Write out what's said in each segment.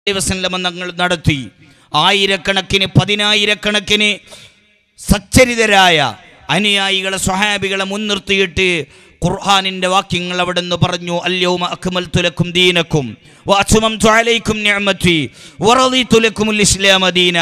വസല്ലമ തങ്ങൾ നടത്തി ആയിരക്കണക്കിന് പതിനായിരക്കണക്കിന് സച്ചരിതരായ അനുയായികളെ സ്വഹാബികളെ മുൻനിർത്തിയിട്ട് ഖുർആാനിന്റെ വാക്യങ്ങൾ അവിടെ നിന്ന് പറഞ്ഞു അല്യൗമ അക്മൽതു ലക്കും ദീനക്കും വഅത്മംതു അലൈക്കും നിഅമതി വറദീതു ലക്കുമുൽ ഇസ്ലാമ ദീന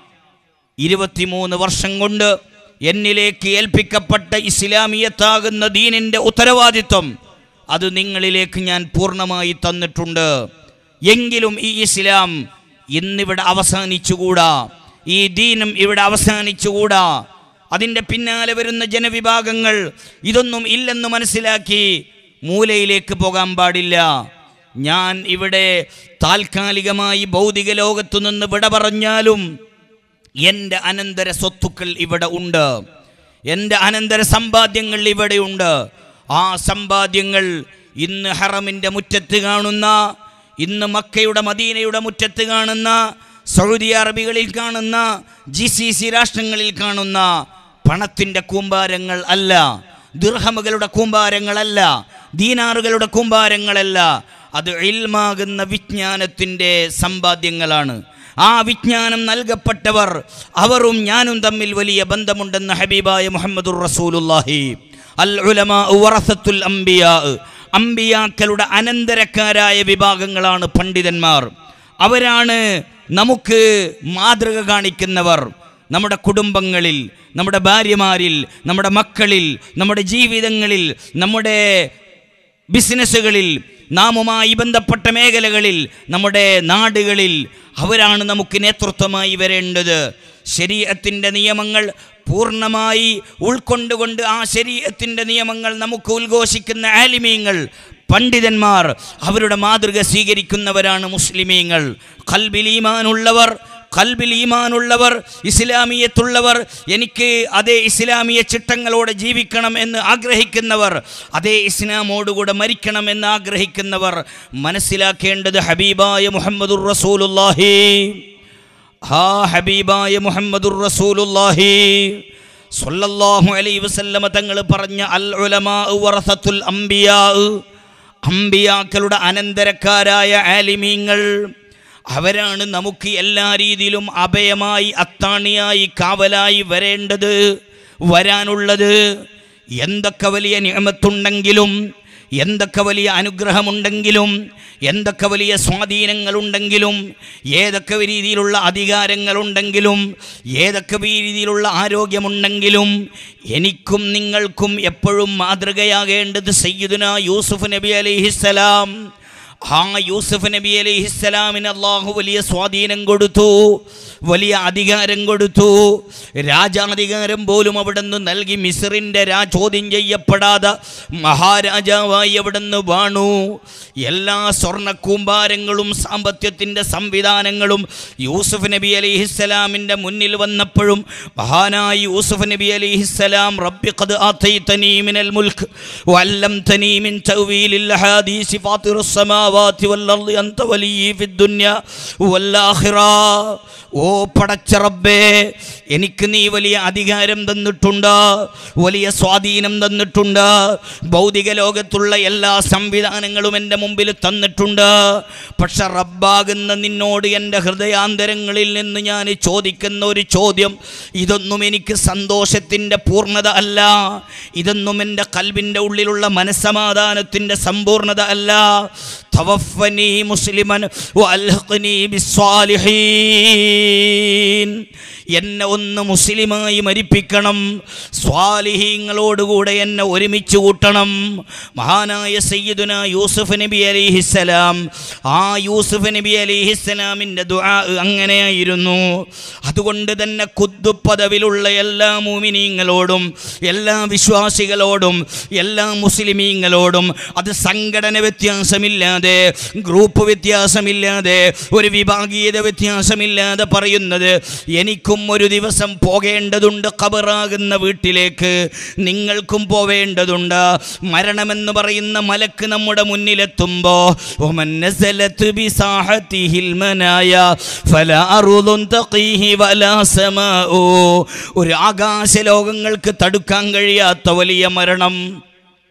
ഇരുപത്തിമൂന്ന് വർഷം കൊണ്ട് എന്നിലേക്ക് ഏൽപ്പിക്കപ്പെട്ട ഇസ്ലാമിയത്താകുന്ന ദീനിന്റെ ഉത്തരവാദിത്വം അത് നിങ്ങളിലേക്ക് ഞാൻ പൂർണ്ണമായി തന്നിട്ടുണ്ട് എങ്കിലും ഈ ഇസ്ലാം ഇന്നിവിടെ അവസാനിച്ചുകൂടാ ഈ ദീനം ഇവിടെ അവസാനിച്ചുകൂടാ അതിൻ്റെ പിന്നാലെ വരുന്ന ജനവിഭാഗങ്ങൾ ഇതൊന്നും ഇല്ലെന്ന് മനസ്സിലാക്കി മൂലയിലേക്ക് പോകാൻ പാടില്ല ഞാൻ ഇവിടെ താൽക്കാലികമായി ഭൗതിക ലോകത്തു നിന്ന് വിട പറഞ്ഞാലും എൻ്റെ അനന്തര സ്വത്തുക്കൾ ഇവിടെ ഉണ്ട് എൻ്റെ അനന്തര സമ്പാദ്യങ്ങൾ ഇവിടെയുണ്ട് ആ സമ്പാദ്യങ്ങൾ ഇന്ന് ഹറമിൻ്റെ മുറ്റത്ത് കാണുന്ന ഇന്ന് മക്കയുടെ മദീനയുടെ മുറ്റത്ത് കാണുന്ന സൗദി അറബികളിൽ കാണുന്ന ജി സി സി രാഷ്ട്രങ്ങളിൽ കാണുന്ന പണത്തിൻ്റെ കൂമ്പാരങ്ങൾ അല്ല ദുർഹമുകളുടെ കൂമ്പാരങ്ങളല്ല ദീനാറുകളുടെ കൂമ്പാരങ്ങളല്ല അത് ഇൽമാകുന്ന വിജ്ഞാനത്തിൻ്റെ സമ്പാദ്യങ്ങളാണ് ആ വിജ്ഞാനം നൽകപ്പെട്ടവർ അവരും ഞാനും തമ്മിൽ വലിയ ബന്ധമുണ്ടെന്ന് ഹബീബായ മുഹമ്മദുർ റസൂലുല്ലാഹി അൽ ഉലമാ വറസത്തുൽ അംബിയാ അംബിയാക്കളുടെ അനന്തരക്കാരായ വിഭാഗങ്ങളാണ് പണ്ഡിതന്മാർ അവരാണ് നമുക്ക് മാതൃക കാണിക്കുന്നവർ നമ്മുടെ കുടുംബങ്ങളിൽ നമ്മുടെ ഭാര്യമാരിൽ നമ്മുടെ മക്കളിൽ നമ്മുടെ ജീവിതങ്ങളിൽ നമ്മുടെ ബിസിനസ്സുകളിൽ നാമുമായി ബന്ധപ്പെട്ട മേഖലകളിൽ നമ്മുടെ നാടുകളിൽ അവരാണ് നമുക്ക് നേതൃത്വമായി വരേണ്ടത് ശരീരത്തിൻ്റെ നിയമങ്ങൾ പൂർണ്ണമായി ഉൾക്കൊണ്ടുകൊണ്ട് ആ ശരീരത്തിൻ്റെ നിയമങ്ങൾ നമുക്ക് ഉദ്ഘോഷിക്കുന്ന ആലിമീങ്ങൾ പണ്ഡിതന്മാർ അവരുടെ മാതൃക സ്വീകരിക്കുന്നവരാണ് മുസ്ലിമീങ്ങൾ കൽബിൽ ഈമാനുള്ളവർ കൽബിൽ ഈമാനുള്ളവർ ഇസ്ലാമിയത്തുള്ളവർ എനിക്ക് അതേ ഇസ്ലാമിയ ചിട്ടങ്ങളോടെ ജീവിക്കണം എന്ന് ആഗ്രഹിക്കുന്നവർ അതേ ഇസ്ലാമോടുകൂടെ മരിക്കണം എന്ന് ആഗ്രഹിക്കുന്നവർ മനസ്സിലാക്കേണ്ടത് ഹബീബായ മുഹമ്മദുർ റസൂലുല്ലാഹി ഹാ ഹബീബായ മുഹമ്മദുർ റസൂലുല്ലാഹി സ്വല്ലല്ലാഹു അലൈഹി വസല്ലമ തങ്ങൾ പറഞ്ഞ അൽ ഉലമാ വറസത്തുൽ അംബിയാ അംബിയാക്കളുടെ അനന്തരക്കാരായ ആലിമീങ്ങൾ അവരാണ് നമുക്ക് എല്ലാ രീതിയിലും അഭയമായി അത്താണിയായി കാവലായി വരേണ്ടത് വരാനുള്ളത് എന്തൊക്കെ വലിയ നിയമത്തുണ്ടെങ്കിലും എന്തൊക്കെ വലിയ അനുഗ്രഹമുണ്ടെങ്കിലും എന്തൊക്കെ വലിയ സ്വാധീനങ്ങളുണ്ടെങ്കിലും ഏതൊക്കെ രീതിയിലുള്ള അധികാരങ്ങളുണ്ടെങ്കിലും ഏതൊക്കെ രീതിയിലുള്ള ആരോഗ്യമുണ്ടെങ്കിലും എനിക്കും നിങ്ങൾക്കും എപ്പോഴും മാതൃകയാകേണ്ടത് സയ്യിദുന യൂസുഫ് നബി അലൈഹിസ്സലാം ആ യൂസുഫ് നബി അലൈഹിസ്സലാമിന് അള്ളാഹു വലിയ സ്വാധീനം കൊടുത്തു വലിയ അധികാരം കൊടുത്തു രാജാധികാരം പോലും അവിടെ നിന്ന് നൽകി മിസറിൻ്റെ രാ ചോദ്യം ചെയ്യപ്പെടാതെ മഹാരാജാവായി അവിടെ നിന്ന് വാണു എല്ലാ സ്വർണ്ണ കൂമ്പാരങ്ങളും സാമ്പത്യത്തിൻ്റെ സംവിധാനങ്ങളും യൂസുഫ് നബി അലിഹിസ്സലാമിൻ്റെ മുന്നിൽ വന്നപ്പോഴും മഹാനായ യൂസുഫ് നബി അലിഹിസ്സലാം റബ്ബി ഖദ് ആതൈതനീ മിനൽ മുൽക്ക് വല്ലംതനീ മിൻ തഅ്വീലിൽ ഹദീസി ഫാത്തിറുസ് സമാവാതി വൽ അർളി അൻത വലിയ്യി ഫിദ് ദുനിയ വൽ ആഖിറ ഓ പടച്ച റബ്ബേ എനിക്ക് നീ വലിയ അധികാരം തന്നിട്ടുണ്ട് വലിയ സ്വാധീനം തന്നിട്ടുണ്ട് ഭൗതിക ലോകത്തുള്ള എല്ലാ സംവിധാനങ്ങളും എൻ്റെ മുമ്പിൽ തന്നിട്ടുണ്ട് പക്ഷെ റബ്ബാകുന്ന നിന്നോട് എൻ്റെ ഹൃദയാന്തരങ്ങളിൽ നിന്ന് ഞാൻ ചോദിക്കുന്ന ഒരു ചോദ്യം ഇതൊന്നും എനിക്ക് സന്തോഷത്തിൻ്റെ പൂർണ്ണത അല്ല ഇതൊന്നും എൻ്റെ കൽവിൻ്റെ ഉള്ളിലുള്ള മനസ്സമാധാനത്തിൻ്റെ സമ്പൂർണ്ണത അല്ല തവഫനി മുസ്ലിമൻ വഅൽഹിഖ്നി ബിസ്സാലിഹീൻ എന്നെ ഒന്ന് മുസ്ലിമായി മരിപ്പിക്കണം സ്വാലിഹീങ്ങളോടുകൂടെ എന്നെ ഒരുമിച്ച് കൂട്ടണം മഹാനായ സയ്യിദുന യൂസുഫ് നബി അലിഹിസ്സലാം ആ യൂസുഫ് നബി അലിഹിസ്സലാമിൻ്റെ ദുആ അങ്ങനെയായിരുന്നു അതുകൊണ്ട് തന്നെ കുദ്ദു പദവിലുള്ള എല്ലാ മൂമിനീങ്ങളോടും എല്ലാ വിശ്വാസികളോടും എല്ലാ മുസ്ലിമീങ്ങളോടും അത് സംഘടന വ്യത്യാസമില്ലാതെ ഗ്രൂപ്പ് വ്യത്യാസമില്ലാതെ ഒരു വിഭാഗീയത വ്യത്യാസമില്ലാതെ പറയുന്നത് എനിക്കും ഒരു ദിവസം പോകേണ്ടതുണ്ട് ഖബറാകുന്ന വീട്ടിലേക്ക് നിങ്ങൾക്കും പോവേണ്ടതുണ്ട് മരണമെന്ന് പറയുന്ന മലക്ക് നമ്മുടെ മുന്നിലെത്തുമ്പോ ومن نزلت بساحته المنايا فلا أرض تقيه ولا سماء ഒരു ആകാശ ലോകങ്ങൾക്ക് തടുക്കാൻ കഴിയാത്ത വലിയ മരണം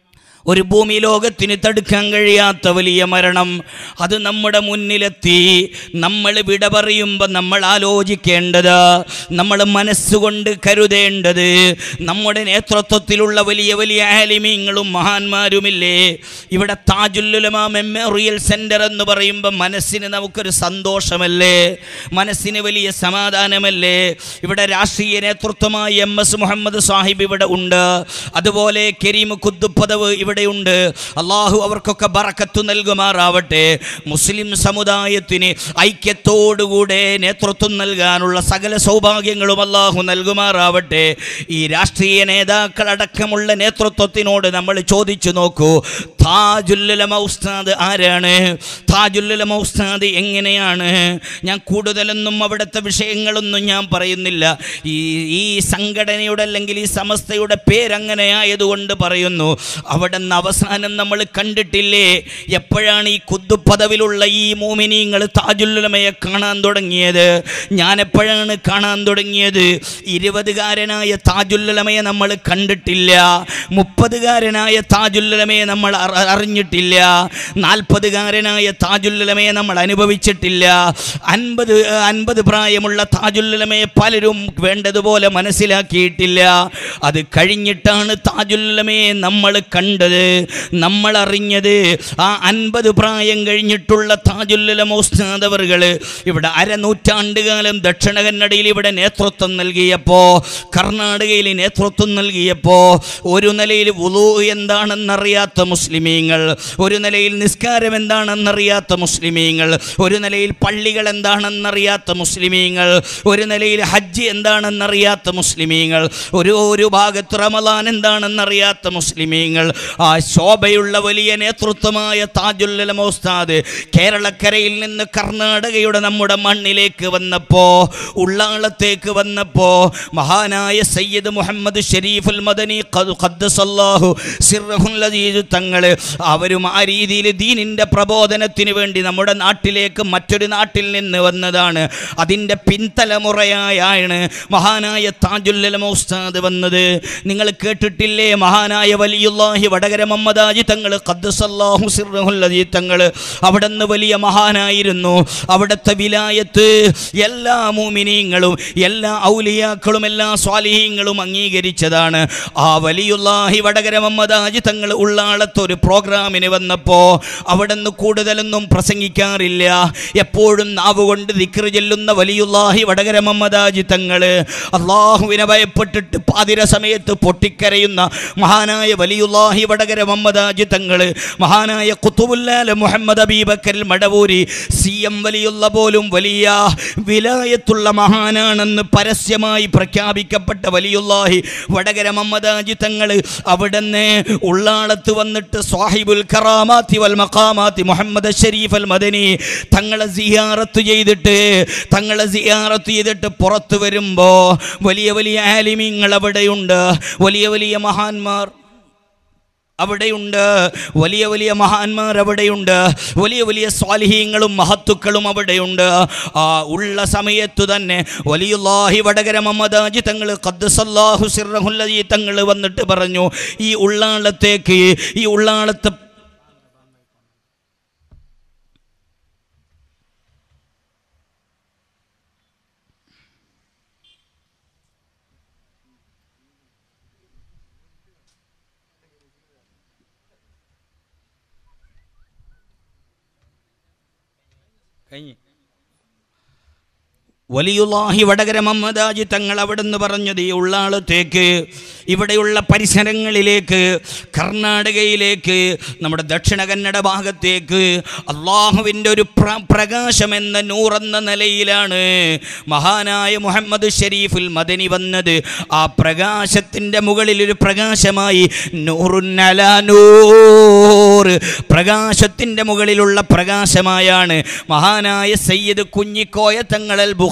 ഒരു ഭൂമി ലോകത്തിന് തടുക്കാൻ കഴിയാത്ത വലിയ മരണം അത് നമ്മുടെ മുന്നിലെത്തി നമ്മൾ വിട പറയുമ്പോൾ നമ്മൾ ആലോചിക്കേണ്ടത് നമ്മൾ മനസ്സുകൊണ്ട് കരുതേണ്ടത് നമ്മുടെ നേതൃത്വത്തിലുള്ള വലിയ വലിയ ആലിമീങ്ങളും മഹാന്മാരുമില്ലേ ഇവിടെ താജുല്ലുലമ മെമ്മോറിയൽ സെൻറ്റർ എന്ന് പറയുമ്പോൾ മനസ്സിന് നമുക്കൊരു സന്തോഷമല്ലേ മനസ്സിന് വലിയ സമാധാനമല്ലേ ഇവിടെ രാഷ്ട്രീയ നേതൃത്വമായി എം എസ് മുഹമ്മദ് സാഹിബ് ഇവിടെ ഉണ്ട് അതുപോലെ കരീം കുദ്ദുപ്പദവ് ഇവിടെയുണ്ട് അള്ളാഹു അവർക്കൊക്കെ ബറക്കത്ത് നൽകുമാറാവട്ടെ മുസ്ലിം സമുദായത്തിന് ഐക്യത്തോടുകൂടെ നേതൃത്വം നൽകാനുള്ള സകല സൗഭാഗ്യങ്ങളും അള്ളാഹു നൽകുമാറാവട്ടെ ഈ രാഷ്ട്രീയ നേതാക്കളടക്കമുള്ള നേതൃത്വത്തിനോട് നമ്മൾ ചോദിച്ചു നോക്കൂ താജുല്ലുലമ ഉസ്താദ് ആരാണ് താജുല്ലുലമ ഉസ്താദ് എങ്ങനെയാണ് ഞാൻ കൂടുതലൊന്നും അവിടുത്തെ വിഷയങ്ങളൊന്നും ഞാൻ പറയുന്നില്ല ഈ ഈ സംഘടനയുടെ അല്ലെങ്കിൽ ഈ സമസ്തയുടെ പേരങ്ങനെ ആയതുകൊണ്ട് പറയുന്നു അവിടെ നിന്ന് അവസാനം നമ്മൾ കണ്ടിട്ടില്ലേ എപ്പോഴാണ് ഈ കുദ്ദുപദവിലുള്ള ഈ മോമിനിങ്ങൾ താജുല്ലുലമയെ കാണാൻ തുടങ്ങിയത് ഞാൻ എപ്പോഴാണ് കാണാൻ തുടങ്ങിയത് ഇരുപതുകാരനായ താജുല്ലുലമയെ നമ്മൾ കണ്ടിട്ടില്ല മുപ്പതുകാരനായ താജുല്ലുലമയെ നമ്മൾ അറ- അറിഞ്ഞിട്ടില്ല നാൽപ്പതുകാരനായ താജുല്ലുലമയെ നമ്മൾ അനുഭവിച്ചിട്ടില്ല അൻപത് അൻപത് പ്രായമുള്ള താജുല്ലുലമയെ പലരും വേണ്ടതുപോലെ മനസ്സിലാക്കിയിട്ടില്ല അത് കഴിഞ്ഞിട്ടാണ് താജുല്ലുലമയെ നമ്മൾ കണ്ടത് നമ്മൾ അറിഞ്ഞത് ആ അൻപത് പ്രായം കഴിഞ്ഞിട്ടുള്ള താജുല്ലുലമ ഉസ്താദവറുകൾ ഇവിടെ അരനൂറ്റാണ്ട് കാലം ദക്ഷിണ കന്നഡയിൽ ഇവിടെ നേതൃത്വം നൽകിയപ്പോൾ കർണാടകയിൽ നേതൃത്വം നൽകിയപ്പോൾ ഒരു നിലയിൽ വുളു എന്താണെന്നറിയാത്ത മുസ്ലിമീങ്ങൾ ഒരു നിലയിൽ നിസ്കാരം എന്താണെന്നറിയാത്ത മുസ്ലിമീങ്ങൾ ഒരു നിലയിൽ പള്ളികൾ എന്താണെന്നറിയാത്ത മുസ്ലിമീങ്ങൾ ഒരു നിലയിൽ ഹജ്ജ് എന്താണെന്നറിയാത്ത മുസ്ലിമീങ്ങൾ ഒരു ഒരു ഭാഗത്ത് റമലാൻ എന്താണെന്നറിയാത്ത മുസ്ലിമീങ്ങൾ ആ ശോഭയുള്ള വലിയ നേതൃത്വമായ താജുല്ലമ ഉസ്താദ് കേരളക്കരയിൽ നിന്ന് കർണാടകയുടെ നമ്മുടെ മണ്ണിലേക്ക് വന്നപ്പോ ഉള്ളാളത്തേക്ക് വന്നപ്പോ മഹാനായ സയ്യിദ് മുഹമ്മദ് ഷരീഫുൽ മദനി ഖദ് ഖദ്ദസല്ലാഹു സിർറഹുൽ അസീസ് തങ്ങള് അവരും ആ രീതിയിൽ ദീനിന്റെ പ്രബോധനത്തിന് വേണ്ടി നമ്മുടെ നാട്ടിലേക്ക് മറ്റൊരു നാട്ടിൽ നിന്ന് വന്നതാണ് അതിൻ്റെ പിൻതലമുറയായാണ് മഹാനായ താജുല്ലമ ഉസ്താദ് വന്നത് നിങ്ങൾ കേട്ടിട്ടില്ലേ മഹാനായ വലിയുല്ലാഹി വടകര മമ്മദാജി തങ്ങൾ ഖദ്ദസല്ലാഹു സിർറഹുൽ അസീസ് തങ്ങൾ അവിടെ നിന്ന് വലിയ മഹാനായിരുന്നു അവിടുത്തെ വിലായത്ത് എല്ലാ മൂമിനീങ്ങളും എല്ലാ ഔലിയാക്കളും എല്ലാ സ്വാലിഹീങ്ങളും അംഗീകരിച്ചതാണ് ആ വലിയുല്ലാഹി വടകര മമ്മദാജി തങ്ങൾ ഉള്ളാളത്ത് ഒരു പ്രോഗ്രാമിന് വന്നപ്പോൾ അവിടെ നിന്ന് കൂടുതലൊന്നും പ്രസംഗിക്കാറില്ല എപ്പോഴും നാവ് കൊണ്ട് ദിക്റ് ചെല്ലുന്ന വലിയുല്ലാഹി വടകര മമ്മദാജി തങ്ങൾ അള്ളാഹുവിനെ ഭയപ്പെട്ടിട്ട് പാതിര സമയത്ത് പൊട്ടിക്കരയുന്ന മഹാനായ വലിയുല്ലാഹി വടകര മമ്മദാജി തങ്ങൾ മഹാനായ കുത്തുബുല്ലാല മുഹമ്മദ് അബീബക്കൽ മടവൂരി സി എം വലിയുള്ള പോലും വലിയ വിലായത്തുള്ള മഹാനാണെന്ന് പരസ്യമായി പ്രഖ്യാപിക്കപ്പെട്ട വലിയുല്ലാഹി വടകര മമ്മദാജി തങ്ങൾ അവിടുന്ന് ഉള്ളാളത്ത് വന്നിട്ട് സ്വാഹിബുൽ കറാമാത്തി വൽ മഖാമാത്തി മുഹമ്മദ് ഷരീഫ് അൽ മദനി തങ്ങളെ സിയാറത്ത് ചെയ്തിട്ട് തങ്ങളെ സിയാറത്ത് ചെയ്തിട്ട് പുറത്തു വരുമ്പോൾ വലിയ വലിയ ആലിമീങ്ങൾ അവിടെയുണ്ട് വലിയ വലിയ മഹാന്മാർ അവിടെയുണ്ട് വലിയ വലിയ മഹാന്മാർ അവിടെയുണ്ട് വലിയ വലിയ സ്വാലിഹീങ്ങളും മഹത്തുക്കളും അവിടെയുണ്ട് ആ ഉള്ള സമയത്തു തന്നെ വലിയുല്ലാഹി വടകര മമ്മദാജി തങ്ങൾ ഖദ്ദസല്ലാഹു സിറഹുല്ലജി തങ്ങൾ വന്നിട്ട് പറഞ്ഞു ഈ ഉള്ളാളത്തേക്ക് ഈ ഉള്ളാളത്തെ കഴിഞ്ഞ് വലിയുല്ലാഹി വടകര മമ്മദാജി തങ്ങൾ അവിടെ നിന്ന് പറഞ്ഞത് ഈ ഉള്ളാളത്തേക്ക് ഇവിടെയുള്ള പരിസരങ്ങളിലേക്ക് കർണാടകയിലേക്ക് നമ്മുടെ ദക്ഷിണ കന്നഡ ഭാഗത്തേക്ക് അള്ളാഹുവിൻ്റെ ഒരു പ്ര പ്രകാശം എന്ന നൂറെന്ന നിലയിലാണ് മഹാനായ മുഹമ്മദ് ഷരീഫുൽ മദനി വന്നത് ആ പ്രകാശത്തിൻ്റെ മുകളിൽ ഒരു പ്രകാശമായി നൂറുന്നൂർ പ്രകാശത്തിൻ്റെ മുകളിലുള്ള പ്രകാശമായാണ് മഹാനായ സയ്യിദ് കുഞ്ഞിക്കോയ തങ്ങളൽ ബുഖാരി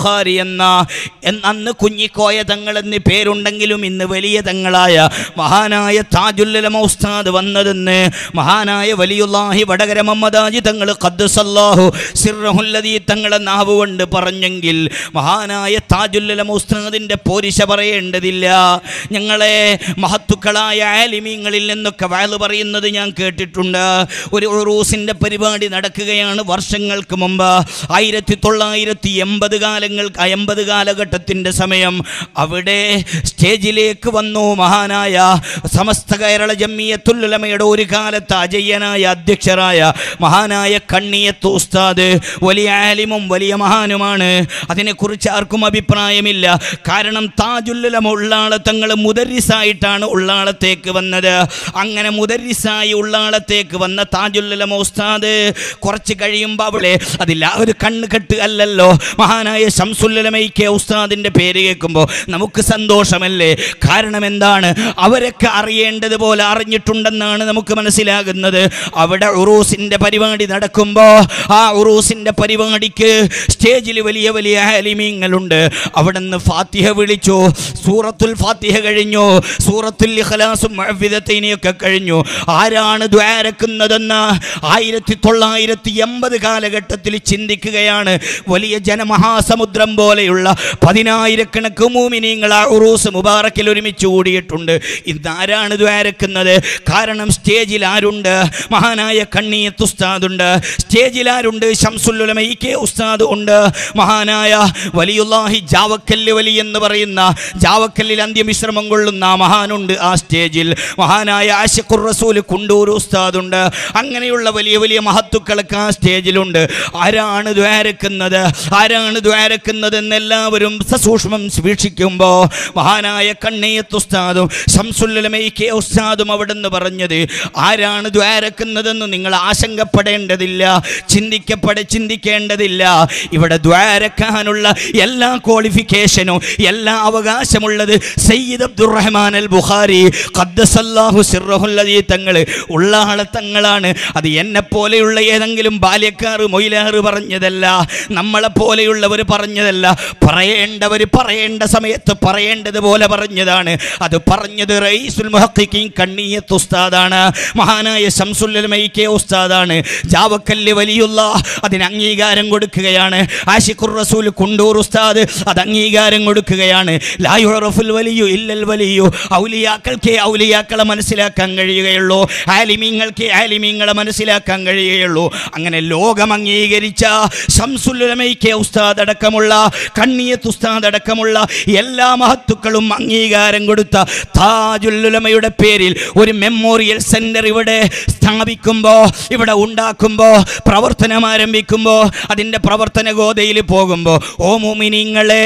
ബുഖാരി എന്ന എന്ന അന്ന് കുഞ്ഞിക്കോയ തങ്ങൾ എന്ന് പേരുണ്ടെങ്കിലും ഇന്ന് വലിയ തങ്ങളായ മഹാനായ താജുല്ലമ ഉസ്താദ് വന്നതെന്ന് മഹാനായ വലിയുല്ലാഹി വടകര മമ്മദാജി തങ്ങൾ ഖദ്ദസല്ലാഹു സിർറഹുല്ലദീ തങ്ങളെ നാവ് കൊണ്ട് പറഞ്ഞെങ്കിൽ മഹാനായ താജുല്ലമ ഉസ്താദിൻ്റെ പോരിശ പറയേണ്ടതില്ല ഞങ്ങളെ മഹത്തുക്കളായ ആലിമീങ്ങളിൽ നിന്നൊക്കെ വയല് പറയുന്നത് ഞാൻ കേട്ടിട്ടുണ്ട് ഒരു ഉറൂസിൻ്റെ പരിപാടി നടക്കുകയാണ് വർഷങ്ങൾക്ക് മുമ്പ് ആയിരത്തി തൊള്ളായിരത്തി എൺപത് കാലങ്ങൾ എൺപത് കാലഘട്ടത്തിൻ്റെ സമയം അവിടെ സ്റ്റേജിലേക്ക് വന്നു മഹാനായ സമസ്ത കേരള ജമ്മിയത്തുല്ലമയുടെ ഒരു കാലത്ത് അജയ്യനായ അധ്യക്ഷരായ മഹാനായ കണ്ണിയത്ത് ഉസ്താദ് വലിയ ആലിമും വലിയ മഹാനുമാണ് അതിനെക്കുറിച്ച് ആർക്കും അഭിപ്രായമില്ല കാരണം താജുല്ലമ ഉള്ളാളെ തങ്ങൾ മുദരിസായിട്ടാണ് ഉള്ളാളത്തേക്ക് വന്നത് അങ്ങനെ മുദരിസായി ഉള്ളാളത്തേക്ക് വന്ന താജുല്ലമ ഉസ്താദ് കുറച്ച് കഴിയുമ്പോൾ അവിടെ അതില്ല ഒരു കണ്ണ് കെട്ട് അല്ലല്ലോ മഹാനായ ശംസുല്ലമയ്ക്ക് ഉസ്താദിൻ്റെ പേര് കേൾക്കുമ്പോൾ നമുക്ക് സന്തോഷമല്ലേ കാരണം എന്താണ് അവരൊക്കെ അറിയേണ്ടതുപോലെ അറിഞ്ഞിട്ടുണ്ടെന്നാണ് നമുക്ക് മനസ്സിലാകുന്നത് അവിടെ ഉറൂസിൻ്റെ പരിപാടി നടക്കുമ്പോൾ ആ ഉറൂസിൻ്റെ പരിപാടിക്ക് സ്റ്റേജിൽ വലിയ വലിയ ആലിമീങ്ങളുണ്ട് അവിടെ നിന്ന് ഫാത്തിഹ വിളിച്ചു സൂറത്തുൽ ഫാത്തിഹ കഴിഞ്ഞു സൂറത്തുൽ ഇഖ്ലാസും മുഅവ്വിദത്തൈനിയൊക്കെ കഴിഞ്ഞു ആരാണ് ദ്വാരക്കുന്നതെന്ന് ആയിരത്തി തൊള്ളായിരത്തി എൺപത് കാലഘട്ടത്തിൽ ചിന്തിക്കുകയാണ് വലിയ ജനമഹാസമുദ്രം പോലെയുള്ള പതിനായിരക്കണക്ക് മൂമിനീങ്ങൾ ആ ഉറൂസ് മുബാറക്കിൽ ഒരുമിച്ച് കൂടിയിട്ടുണ്ട് ഇതാരാണ് ദ്വാരക്കുന്നത് കാരണം സ്റ്റേജിൽ ആരുണ്ട് മഹാനായ കണ്ണിയത്ത് ഉസ്താദുണ്ട് സ്റ്റേജിൽ ആരുണ്ട് ഷംസുല്ലുലമ ഇ കെ ഉസ്താദ് ഉണ്ട് മഹാനായ വലിയുല്ലാഹി ജാവക്കല്ല് വലി എന്ന് പറയുന്ന ജാവക്കല്ലിൽ അന്ത്യവിശ്രമം കൊള്ളുന്ന ആ മഹാനുണ്ട് ആ സ്റ്റേജിൽ മഹാനായ ആഷിഖുർ റസൂൽ കുണ്ടൂർ ഉസ്താദുണ്ട് അങ്ങനെയുള്ള വലിയ വലിയ മഹത്തുക്കളൊക്കെ ആ സ്റ്റേജിലുണ്ട് ആരാണ് ദ്വാരക്കുന്നത് ആരാണ് ദ്വാരക്കുന്നത് എന്നെല്ലാവരും സസൂക്ഷ്മം വീക്ഷിക്കുമ്പോൾ മഹാനായ കണ്ണയ്യത്ത് ഉസ്താദും ശംസുല്ലമൈ കെ ഉസ്താദും അവിടെ നിന്ന് പറഞ്ഞത് ആരാണ് ദ്വാരക്കുന്നതെന്ന് നിങ്ങൾ ആശങ്കപ്പെടേണ്ടതില്ല ചിന്തിക്കപ്പെടെ ചിന്തിക്കേണ്ടതില്ല ഇവിടെ ദ്വാരക്കാനുള്ള എല്ലാ ക്വാളിഫിക്കേഷനും എല്ലാ അവകാശമുള്ളത് സയ്യിദ് അബ്ദുറഹ്മാൻ അൽ ബുഖാരി ഖദ്ദസല്ലാഹു സിർറഹുല്ലദീ തങ്ങൾ ഉള്ള ആളെ തങ്ങളാണ് അത് എന്നെ പോലെയുള്ള ഏതെങ്കിലും ബാല്യക്കാർ മൊയിലാറ് പറഞ്ഞതല്ല നമ്മളെ പോലെയുള്ളവർ പറഞ്ഞതല്ല പറയേണ്ടവർ പറയേണ്ട സമയത്ത് പറയേണ്ടതുപോലെ പറഞ്ഞതാണ് അത് പറഞ്ഞത് റയീസുൽ മുഹഖിഖീൻ കണ്ണിയത്ത് ഉസ്താദാണ് മഹാനായ ശംസുല്ലമൈ കെ ഉസ്താദാണ് ജാവക്കല്ല് വലിയുള്ള അതിന് അംഗീകാരം കൊടുക്കുകയാണ് ആഷിഖുർ റസൂൽ കുണ്ടൂർ ഉസ്താദ് അത് അംഗീകാരം കൊടുക്കുകയാണ് ലായുറഫുൽ വലിയു ഇല്ലൽ വലിയു ഔലിയാക്കൾക്ക് ഔലിയാക്കളെ മനസ്സിലാക്കാൻ കഴിയുകയുള്ളൂ ആലിമീങ്ങൾക്ക് ആലിമീങ്ങളെ മനസ്സിലാക്കാൻ കഴിയുകയുള്ളൂ അങ്ങനെ ലോകം അംഗീകരിച്ച ശംസുല്ലമൈക്ക് ഉസ്താദ് അടക്കമുള്ള കണ്ണിയത്ത് ഉസ്താദ് അടക്കമുള്ള എല്ലാ മഹത്തുക്കളും അംഗീകാരം കൊടുത്ത താജുല്ലുലമയുടെ പേരിൽ ഒരു മെമ്മോറിയൽ സെന്റർ ഇവിടെ സ്ഥാപിക്കുമ്പോൾ ഇവിടെ ഉണ്ടാക്കുമ്പോൾ പ്രവർത്തനം ആരംഭിക്കുമ്പോൾ അതിൻ്റെ പ്രവർത്തന ഗോതയിൽ പോകുമ്പോൾ ഓ മുമിനിങ്ങളെ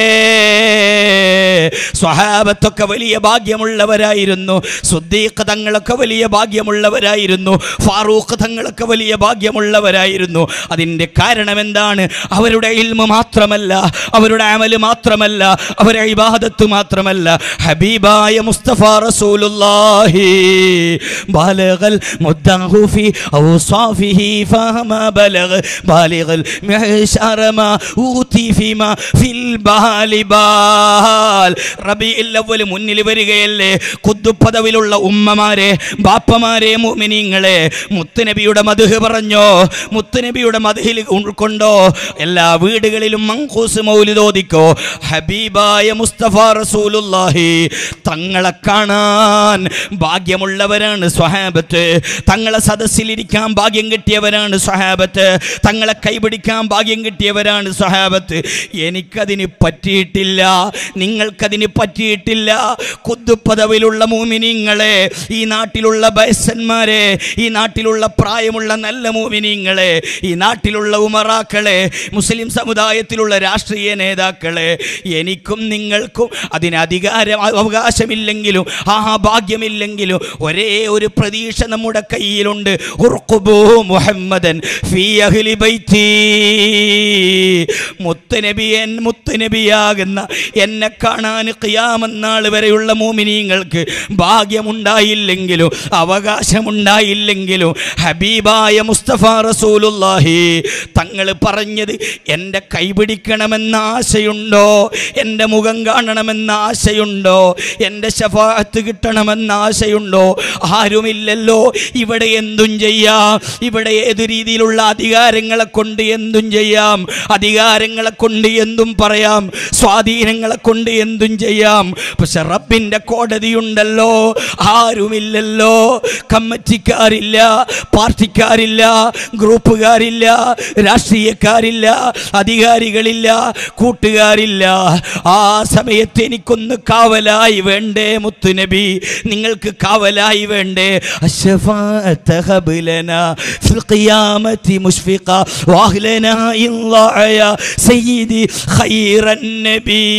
സ്വഹാബത്തൊക്കെ വലിയ ഭാഗ്യമുള്ളവരായിരുന്നു സുദ്ദീഖ് തങ്ങളൊക്കെ വലിയ ഭാഗ്യമുള്ളവരായിരുന്നു ഫാറൂഖ് തങ്ങളൊക്കെ വലിയ ഭാഗ്യമുള്ളവരായിരുന്നു അതിൻ്റെ കാരണം എന്താണ് അവരുടെ ഇൽമ മാത്രമല്ല അവരുടെ അമല് മാത്രമല്ല അവരുടെ ഇബാദത്ത് മാത്രമല്ല ഹബീബായ മുസ്തഫ റസൂലുള്ളാഹി ബാലഗൽ മുദ്ദഹു ഫി ഔസാഫിഹി ഫഹമ ബലഗ് ബാലിഗൽ മിഹ്ശറ മാ ഊതി ഫിമാ ഫിൽ ബാലിബാൽ റബീഉൽ അവ്വൽ മുന്നിൽ വരികയല്ലേ കുദ്ദുപദവിലുള്ള ഉമ്മമാരെ ബാപ്പമാരെ മുഅ്മിനീങ്ങളെ മുത്തുനബിയുടെ മദ്ഹ് പറഞ്ഞോ മുത്തുനബിയുടെ മദ്ഹിൽ ഉൾക്കൊണ്ടോ എല്ലാ വീടുകളിലും മങ്കൂസ് മൗലിദ് ഓദിക്കോ ഹബീബായ മുസ്തഫ റസൂലുള്ളാഹി തങ്ങളെ കാണാൻ ഭാഗ്യമുള്ളവരാണ് സ്വഹാബത്ത് തങ്ങളെ സദസ്സിലിരിക്കാൻ ഭാഗ്യം കിട്ടിയവരാണ് സ്വഹാബത്ത് തങ്ങളെ കൈപിടിക്കാൻ ഭാഗ്യം കിട്ടിയവരാണ് സ്വഹാബത്ത് എനിക്കതിന് പറ്റിയിട്ടില്ല നിങ്ങൾക്കതിന് പറ്റിയിട്ടില്ല കുദ്ദുപദവിലുള്ള മൂമിനിങ്ങളെ ഈ നാട്ടിലുള്ള ബയസന്മാരെ ഈ നാട്ടിലുള്ള പ്രായമുള്ള നല്ല മൂമിനിങ്ങളെ ഈ നാട്ടിലുള്ള ഉമറാക്കളെ മുസ്ലിം സമുദായത്തിലുള്ള രാഷ്ട്രീയ നേതാക്കളെ എനിക്കും നിങ്ങൾക്കും അതിന് അധികാരം അവകാശമില്ലെങ്കിലും ആ ഭാഗ്യമില്ലെങ്കിലും ഒരേ ഒരു പ്രതീക്ഷ നമ്മുടെ കയ്യിലുണ്ട് ഉർഖുബൂ മുഹമ്മദൻ ഫീ അഹ്ലി ബൈത്തി മുത്തനബിയൻ മുത്തനബിയാകുന്ന എന്നെ കാണാൻ ഖിയാമന്നാൾ വരെയുള്ള മോമിനീങ്ങൾക്ക് ഭാഗ്യമുണ്ടായില്ലെങ്കിലും അവകാശമുണ്ടായില്ലെങ്കിലും ഹബീബായ മുസ്തഫ റസൂലുള്ളാഹി തങ്ങൾ പറഞ്ഞത് എൻ്റെ കൈപിടിക്കണമെന്ന് കാണണമെന്ന ആശയുണ്ടോ എൻ്റെ മുഖം കാണണമെന്ന ആശയുണ്ടോ എൻ്റെ ശഫാത്ത് കിട്ടണമെന്ന ആശയുണ്ടോ ആരുമില്ലല്ലോ ഇവിടെ എന്തും ചെയ്യാം ഇവിടെ ഏതു രീതിയിലുള്ള അധികാരങ്ങളെ കൊണ്ട് എന്തും ചെയ്യാം അധികാരങ്ങളെ കൊണ്ട് എന്തും പറയാം സ്വാധീനങ്ങളെ കൊണ്ട് എന്തും ചെയ്യാം പക്ഷെ റബ്ബിൻ്റെ കോടതിയുണ്ടല്ലോ ആരുമില്ലല്ലോ കമ്മിറ്റിക്കാരില്ല പാർട്ടിക്കാരില്ല ഗ്രൂപ്പുകാരില്ല രാഷ്ട്രീയക്കാരില്ല അധികാരികളില്ല കൂട്ടുകാരില്ല ആ സമയത്ത് എനിക്കൊന്ന് കാവലായി വേണ്ടേ മുത്തുനബി നിങ്ങൾക്ക് കാവലായി വേണ്ടേ الشفاعة هب لنا في القيامة مشفقا واهلنا إن ضاع يا سيدي خير النبي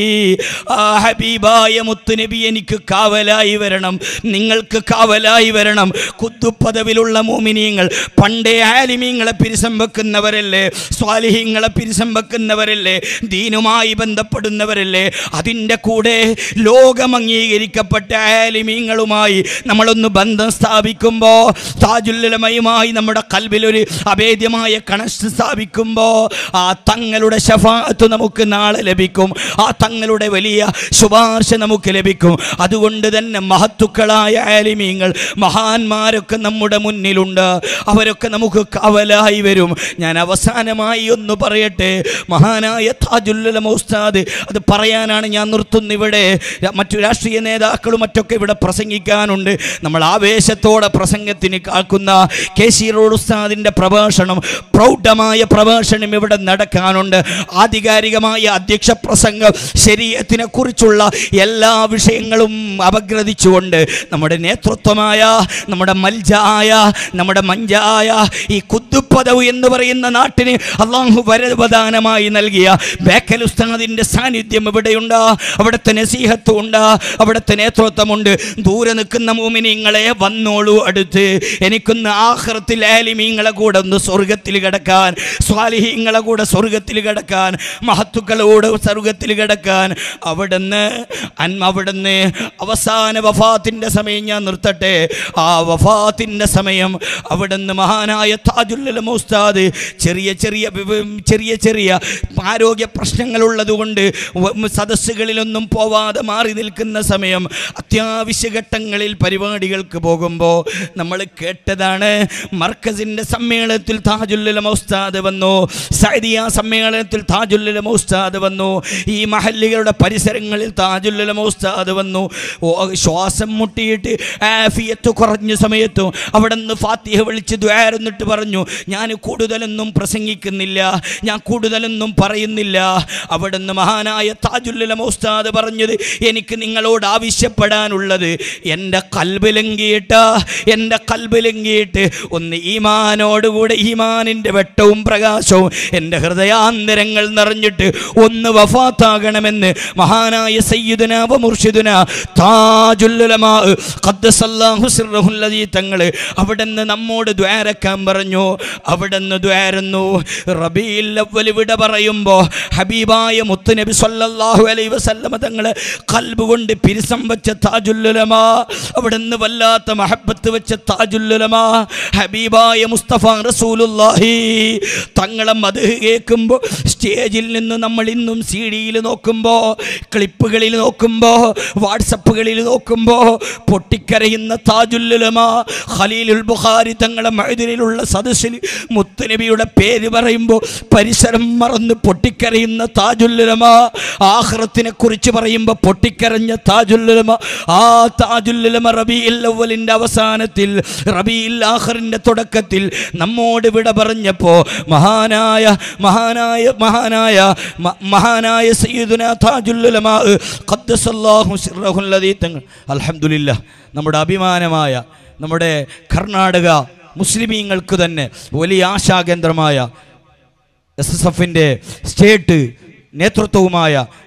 ആ ഹബീബായ മുത്തുനബി എനിക്ക് കാവലായി വരണം നിങ്ങൾക്ക് കാവലായി വരണം കുത്തുപദവിലുള്ള മോമിനിയങ്ങൾ പണ്ടേ ആലിമീങ്ങളെ പിരിസം വെക്കുന്നവരല്ലേ സ്വാലിഹീങ്ങളെ പിരിസം വെക്കുന്നവരല്ലേ ദീനുമായി ബന്ധപ്പെടുന്നവരല്ലേ അതിൻ്റെ കൂടെ ലോകം അംഗീകരിക്കപ്പെട്ട ആലിമീങ്ങളുമായി നമ്മളൊന്ന് ബന്ധം സ്ഥാപിക്കുമ്പോൾ താജുല്ലമയുമായി നമ്മുടെ കൽബിലൊരു അഭേദ്യമായ കണക്ഷൻ സ്ഥാപിക്കുമ്പോൾ ആ തങ്ങളുടെ ശഫാത്ത് നമുക്ക് നാളെ ലഭിക്കും ആ തങ്ങളുടെ വലിയ ശുപാർശ നമുക്ക് ലഭിക്കും അതുകൊണ്ട് തന്നെ മഹത്തുക്കളായ ആലിമീങ്ങൾ മഹാന്മാരൊക്കെ നമ്മുടെ മുന്നിലുണ്ട് അവരൊക്കെ നമുക്ക് കാവലായി വരും ഞാൻ അവസാനമായി ഒന്ന് പറയട്ടെ മഹാനായ താജുല്ലമ ഉസ്താദ് അത് പറയാനാണ് ഞാൻ നിർത്തുന്നത് ഇവിടെ മറ്റു രാഷ്ട്രീയ നേതാക്കളും മറ്റൊക്കെ ഇവിടെ പ്രസംഗിക്കാനുണ്ട് നമ്മൾ ആവേശത്തോടെ പ്രസംഗത്തിന് കാക്കുന്ന കെ സി റോഡ് ഉസ്താദിൻ്റെ പ്രഭാഷണം പ്രൗഢമായ പ്രഭാഷണം ഇവിടെ നടക്കാനുണ്ട് ആധികാരികമായ അധ്യക്ഷ പ്രസംഗം ശരീരത്തിനെ കുറിച്ചുള്ള എല്ലാ വിഷയങ്ങളും അപഗ്രഥിച്ചുകൊണ്ട് നമ്മുടെ നേതൃത്വമായ നമ്മുടെ മൽജായ നമ്മുടെ മഞ്ചായ ഈ കുത്തുപദവ് എന്ന് പറയുന്ന നാട്ടിന് അള്ളാഹു വരവദാനമായി നൽകിയ ബേക്കൽ ഉസ്താദിൻ്റെ സാന്നിധ്യം ഇവിടെയുണ്ട് അവിടുത്തെ നസീഹത്തും ഉണ്ട് അവിടുത്തെ നേതൃത്വമുണ്ട് ദൂരെ നിൽക്കുന്ന മോമിനിങ്ങളെ വന്നോളൂ അടുത്ത് എനിക്കൊന്ന് ആഹ്റത്തിൽ ആലിമീങ്ങളെ കൂടെ ഒന്ന് സ്വർഗത്തിൽ കിടക്കാൻ സ്വാലിഹീങ്ങളെ കൂടെ സ്വർഗത്തിൽ കിടക്കാൻ മഹത്തുക്കളോട് സ്വർഗത്തിൽ കിടക്കാൻ അവിടുന്ന് അൻ- അവിടുന്ന് അവസാന വഫാത്തിൻ്റെ സമയം ഞാൻ നിർത്തട്ടെ ആ വഫാത്തിൻ്റെ സമയം അവിടുന്ന് മഹാനായ താജുല്ലമ ഉസ്താദ് ചെറിയ ചെറിയ വിവ- ചെറിയ ചെറിയ ആരോഗ്യ പ്രശ്നങ്ങളുള്ളത് കൊണ്ട് സദസ്സുകളിലൊന്നും പോവാതെ മാറി നിൽക്കുന്ന സമയം അത്യാവശ്യ ഘട്ടങ്ങളിൽ പരിപാടികൾക്ക് പോകുമ്പോൾ നമ്മൾ കേട്ടതാണ് മർക്കസിൻ്റെ സമ്മേളനത്തിൽ താജുല്ലമ ഉസ്താദ് വന്നു സൈദിയ സമ്മേളനത്തിൽ താജുല്ലമ ഉസ്താദ് വന്നു ഈ മഹല്ലുകളുടെ പരിസരങ്ങളിൽ താജുല്ലമ ഉസ്താദ് വന്നു ഓ, ശ്വാസം മുട്ടിയിട്ട് ആഫിയത്ത് കുറഞ്ഞ സമയത്തും അവിടെ നിന്ന് ഫാത്തിഹ വിളിച്ച് ദ്വാരുന്നിട്ട് പറഞ്ഞു ഞാൻ കൂടുതലൊന്നും പ്രസംഗിക്കുന്നില്ല ഞാൻ കൂടുതലൊന്നും പറയുന്നില്ല അവിടെ നിന്ന് മഹാനായ താജുല്ലമ ഉസ്താദ് പറഞ്ഞത് എനിക്ക് നിങ്ങളോട് ആവശ്യപ്പെടാനുള്ളത് എൻ്റെ കൽബിലങ്കിയിട്ട് എൻ്റെ കൽബിലങ്കിയിട്ട് ഒന്ന് ഈമാനോടുകൂടെ ഈമാനിൻ്റെ വെട്ടവും പ്രകാശവും എൻ്റെ ഹൃദയാന്തരങ്ങൾ നിറഞ്ഞിട്ട് ഒന്ന് വഫാത്താകണമെന്ന് മഹാനായ സയ്യിദുന വ മുർഷിദുന താജുല്ലുലമാ ഖദ്ദസല്ലാഹു സിർറഹുൽ ലദീ തങ്ങൾ അവിടുന്ന് നമ്മോട് ദ്വാരക്കാൻ പറഞ്ഞു അവിടുന്ന് ദ്വാരുന്നു റബീൽ അവ്വൽ വിട പറയുമ്പോൾ ഹബീബായ മുത്തുനബി സല്ലല്ലാഹു അലൈഹി വസല്ലമ തങ്ങൾ കൽബ് കൊണ്ട് പിരിസം വെച്ച താജുല്ലുലമാ അവിടുന്ന് വല്ലാത്ത മഹബത്ത് വെച്ച താജുല്ലുലമാ ഹബീബായ മുസ്തഫ റസൂലുള്ളാഹി തങ്ങളെ മത് കേൾക്കുമ്പോൾ സ്റ്റേജിൽ നിന്ന് നമ്മൾ ഇന്നും സി ഡിയിൽ നോക്കുമ്പോൾ ക്ലിപ്പുകളിൽ നോക്കുമ്പോൾ വാട്സപ്പുകളിൽ നോക്കുമ്പോൾ പൊട്ടിക്കരയുന്ന താജുല്ലുലമ ഖലീലുൽ ബുഖാരി തങ്ങളെ മഴുതിലുള്ള സദസ്സിൽ മുത്തുനബിയുടെ പേര് പറയുമ്പോൾ പരിസരം മറന്ന് പൊട്ടിക്കരയുന്ന താജുല്ലുലമ ആഹ്റത്തിനെ കുറിച്ച് പറയുമ്പോൾ പൊട്ടിക്കരഞ്ഞ താജുല്ലുലമ ആ താജുല്ലുലമ റബീൽ അവലിൻ്റെ അവസാനത്തിൽ റബീൽ ആഖറിൻ്റെ തുടക്കത്തിൽ നമ്മോട് വിട പറഞ്ഞപ്പോൾ മഹാനായ മഹാനായ മഹാനായ മ- മഹാനായ സയ്യിദുന താജുല്ലുലമാ ഖദ്ദസല്ലാഹു സിർറഹുൽ ലദീ തങ്ങൾ അൽഹംദുലില്ലാ നമ്മുടെ അഭിമാനമായ നമ്മുടെ കർണാടക മുസ്ലിമീങ്ങൾക്ക് തന്നെ വലിയ ആശാകേന്ദ്രമായ എസ് എസ് എഫിൻ്റെ സ്റ്റേറ്റ് നേതൃത്വവുമായ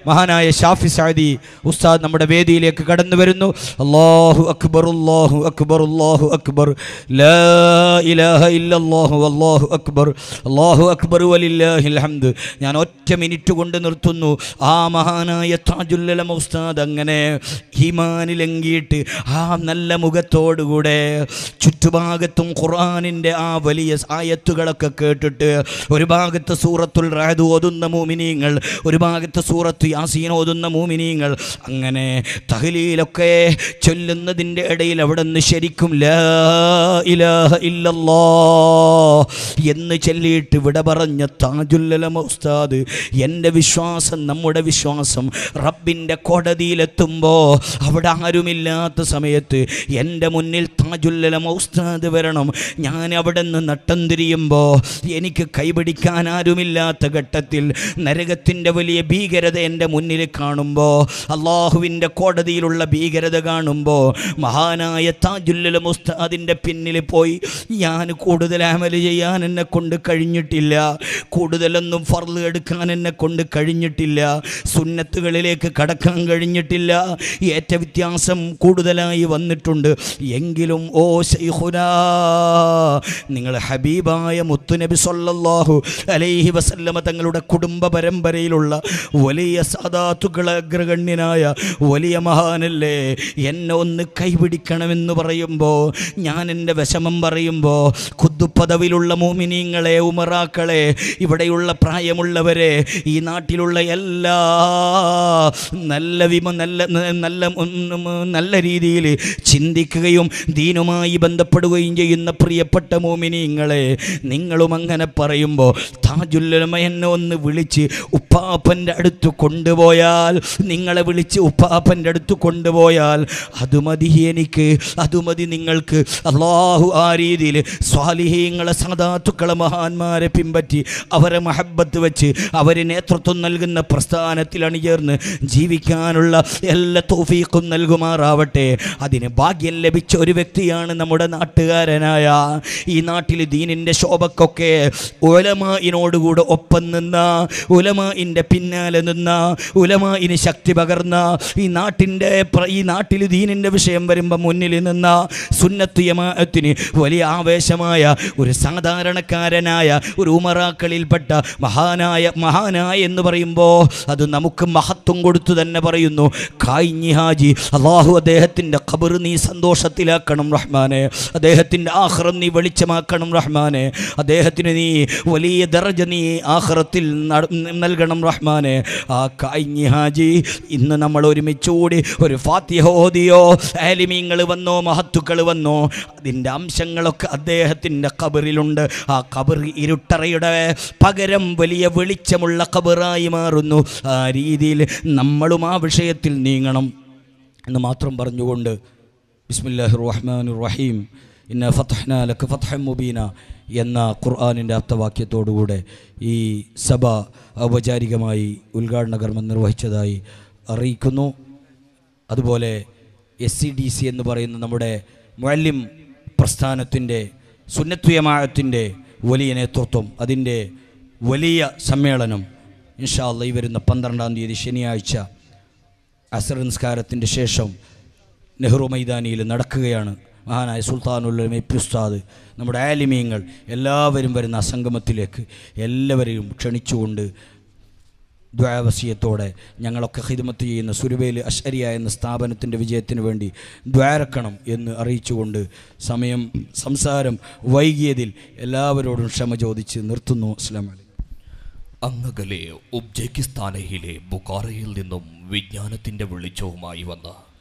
മഹാനായ ഷാഫി സാദി ഉസ്താദ് നമ്മുടെ വേദിയിലേക്ക് കടന്നു വരുന്നു അല്ലാഹു അക്ബർ അല്ലാഹു അക്ബർ അല്ലാഹു അക്ബർ ലാ ഇലാഹ ഇല്ലല്ലാഹു അല്ലാഹു അക്ബർ അല്ലാഹു അക്ബർ വലില്ലാഹിൽ ഹംദ് ഞാൻ ഒറ്റ മിനിറ്റ് കൊണ്ട് നിർത്തുന്നു ആ മഹാനായ താജുല്ലലമ ഉസ്താദ് അങ്ങനെ ഹിമാനിലെങ്കിയിട്ട് ആ നല്ല മുഖത്തോടുകൂടെ ചുറ്റുഭാഗത്തും ഖുർആനിൻ്റെ ആ വലിയ ആയത്തുകളൊക്കെ കേട്ടിട്ട് ഒരു ഭാഗത്ത് സൂറത്തുൽ റാദ് ഓതുന്ന മൂമിനീങ്ങൾ ഒരു ഭാഗത്ത് സൂറത്ത് യാസീൻ ഓതുന്ന മൂമിനീങ്ങൾ അങ്ങനെ തഹലീലൊക്കെ ചൊല്ലുന്നതിൻ്റെ ഇടയിൽ അവിടെ നിന്ന് ശരിക്കും ലാ ഇലാഹ ഇല്ലല്ലാ എന്ന് ചൊല്ലിയിട്ട് വിട പറഞ്ഞ താജുല്ലലമ ഉസ്താദ് എൻ്റെ വിശ്വാസം നമ്മുടെ വിശ്വാസം റബ്ബിൻ്റെ കോടതിയിലെത്തുമ്പോൾ അവിടെ ആരുമില്ലാത്ത സമയത്ത് എൻ്റെ മുന്നിൽ താജുല്ലലമ ഉസ്താദ് വരണം ഞാൻ അവിടെ നിന്ന് നട്ടം തിരിയുമ്പോൾ എനിക്ക് കൈപിടിക്കാൻ ആരുമില്ലാത്ത ഘട്ടത്തിൽ നരകത്തിൻ്റെ വലിയ ഭീകരത എൻ്റെ മുന്നിൽ കാണുമ്പോൾ അള്ളാഹുവിൻ്റെ കോടതിയിലുള്ള ഭീകരത കാണുമ്പോൾ മഹാനായ താജുല്ലലം ഉസ്താദിൻ്റെ പിന്നിൽ പോയി ഞാൻ കൂടുതൽ അമൽ ചെയ്യാൻ എന്നെ കൊണ്ട് കഴിഞ്ഞിട്ടില്ല കൂടുതലൊന്നും ഫർള് എടുക്കാൻ എന്നെ കൊണ്ട് കഴിഞ്ഞിട്ടില്ല സുന്നത്തുകളിലേക്ക് കടക്കാൻ കഴിഞ്ഞിട്ടില്ല ഏറ്റ വ്യത്യാസം കൂടുതലായി വന്നിട്ടുണ്ട് എങ്കിലും ഓ ശൈഖുനാ നിങ്ങൾ ഹബീബായ മുത്തുനബി സല്ലല്ലാഹു അലൈഹി വസല്ലമ തങ്ങളുടെ കുടുംബ പരമ്പരയിലുള്ള വലിയ സാദാത്തുക്കളെ അഗ്രഗണ്യനായ വലിയ മഹാനല്ലേ എന്നെ ഒന്ന് കൈപിടിക്കണമെന്ന് പറയുമ്പോൾ ഞാൻ എൻ്റെ വിഷമം പറയുമ്പോൾ കുദ്ദുപ്പദവിലുള്ള മോമിനീങ്ങളെ ഉമറാക്കളെ ഇവിടെയുള്ള പ്രായമുള്ളവരെ ഈ നാട്ടിലുള്ള എല്ലാ നല്ല വിമ നല്ല നല്ല നല്ല രീതിയിൽ ചിന്തിക്കുകയും ദീനുമായി ബന്ധപ്പെടുകയും ചെയ്യുന്ന പ്രിയപ്പെട്ട മോമിനിങ്ങളെ നിങ്ങളും അങ്ങനെ പറയുമ്പോൾ താജുല്ലമ എന്നെ ഒന്ന് വിളിച്ച് ഉപ്പാപ്പൻ്റെ അടുത്ത് കൊണ്ടുപോയാൽ നിങ്ങളെ വിളിച്ച് ഉപ്പാപ്പൻ്റെ അടുത്ത് കൊണ്ടുപോയാൽ അത് മതി എനിക്ക് അത് മതി നിങ്ങൾക്ക് അള്ളാഹു ആ രീതിയിൽ സ്വാലിഹീങ്ങളെ സദാത്തുക്കളെ മഹാന്മാരെ പിൻപറ്റി അവരെ മഹബത്ത് വെച്ച് അവര് നേതൃത്വം നൽകുന്ന പ്രസ്ഥാനത്തിൽ അണിചേർന്ന് ജീവിക്കാനുള്ള എല്ലാ തോഫീക്കും നൽകുമാറാവട്ടെ അതിന് ഭാഗ്യം ലഭിച്ച ഒരു വ്യക്തിയാണ് നമ്മുടെ നാട്ടുകാരനായ ഈ നാട്ടിൽ ദീനിൻ്റെ ശോഭക്കൊക്കെ ഉലമായിനോടുകൂടെ ഒപ്പം നിന്ന ഉലമായിൻ്റെ പിന്നാലെ നിന്ന ഉലമായിന് ശക്തി പകർന്ന ഈ നാട്ടിൻ്റെ പ്ര- ഈ നാട്ടിൽ ദീനിൻ്റെ വിഷയം വരുമ്പോൾ മുന്നിൽ നിന്ന സുന്നത്ത് യമാഅത്തിന് വലിയ ആവേശമായ ഒരു സാധാരണക്കാരനായ ഒരു ഉമറാക്കളിൽപ്പെട്ട മഹാനായ മഹാനായ എന്ന് പറയുമ്പോൾ അത് നമുക്ക് മഹത്വം കൊടുത്തു തന്നെ പറയുന്നു കായിഞ്ഞി ഹാജി അള്ളാഹു അദ്ദേഹത്തിൻ്റെ ഖബർ നീ സന്തോഷത്തിലാക്കണം റഹ്മാനെ അദ്ദേഹത്തിൻ്റെ ആഹ്റം നീ വെളിച്ചമാക്കണം റഹ്മാനെ അദ്ദേഹത്തിന് നീ വലിയ ദറജ നീ ആഹ്റത്തിൽ നട- നൽകണം റഹ്മാനെ ആ കായിഞ്ഞി ഹാജി ഇന്ന് നമ്മൾ ഒരുമിച്ചുകൂടി ഒരു ഫാത്തിഹ ഓതിയോ ആലിമീങ്ങൾ വന്നോ മഹത്തുക്കൾ വന്നോ അതിൻ്റെ അംശങ്ങളൊക്കെ അദ്ദേഹത്തിൻ്റെ ഖബറിലുണ്ട് ആ ഖബർ ഇരുട്ടറയുടെ പകരം വലിയ വെളിച്ചമുള്ള ഖബറായി മാറുന്നു ആ രീതിയിൽ നമ്മളും ആ വിഷയത്തിൽ നീങ്ങണം എന്ന് മാത്രം പറഞ്ഞുകൊണ്ട് ബിസ്മില്ലാഹി റഹ്മാൻ റഹീം ഇന്ന ഫത്ഹ്ന ലക്ക് ഫത്ഹം മുബീന എന്ന ഖുർആാനിൻ്റെ അർത്ഥവാക്യത്തോടുകൂടെ ഈ സഭ ഔപചാരികമായി ഉദ്ഘാടന കർമ്മം നിർവഹിച്ചതായി അറിയിക്കുന്നു അതുപോലെ എസ് സി ഡി സി എന്ന് പറയുന്ന നമ്മുടെ മുഅല്ലിം പ്രസ്ഥാനത്തിൻ്റെ സുന്നത്തുയമാഴത്തിൻ്റെ വലിയ നേതൃത്വം അതിൻ്റെ വലിയ സമ്മേളനം ഇൻഷാ അല്ലാ ഈ വരുന്ന പന്ത്രണ്ടാം തീയതി ശനിയാഴ്ച അസർ നിസ്കാരത്തിൻ്റെ ശേഷം നെഹ്റു മൈതാനിയിൽ നടക്കുകയാണ് മഹാനായ സുൽത്താനുള്ള മെപ്പുസ്താദ് നമ്മുടെ ആലിമീങ്ങൾ എല്ലാവരും വരുന്ന ആ സംഗമത്തിലേക്ക് എല്ലാവരെയും ക്ഷണിച്ചുകൊണ്ട് ദ്വാവസീയത്തോടെ ഞങ്ങളൊക്കെ ഹിദ്മത്ത് ചെയ്യുന്ന സുരുബേൽ അഷരിയ എന്ന സ്ഥാപനത്തിൻ്റെ വിജയത്തിന് വേണ്ടി ദ്വാരക്കണം എന്ന് അറിയിച്ചുകൊണ്ട് സമയം സംസാരം വൈകിയതിൽ എല്ലാവരോടും ക്ഷമ ചോദിച്ച് നിർത്തുന്നു അസ്ലാം വലൈക്കും അങ്ങകലെ ഉബ്ജെക്കിസ്ഥാനയിലെ ബുഖാറയിൽ നിന്നും വിജ്ഞാനത്തിന്റെ വെളിച്ചവുമായി വന്ന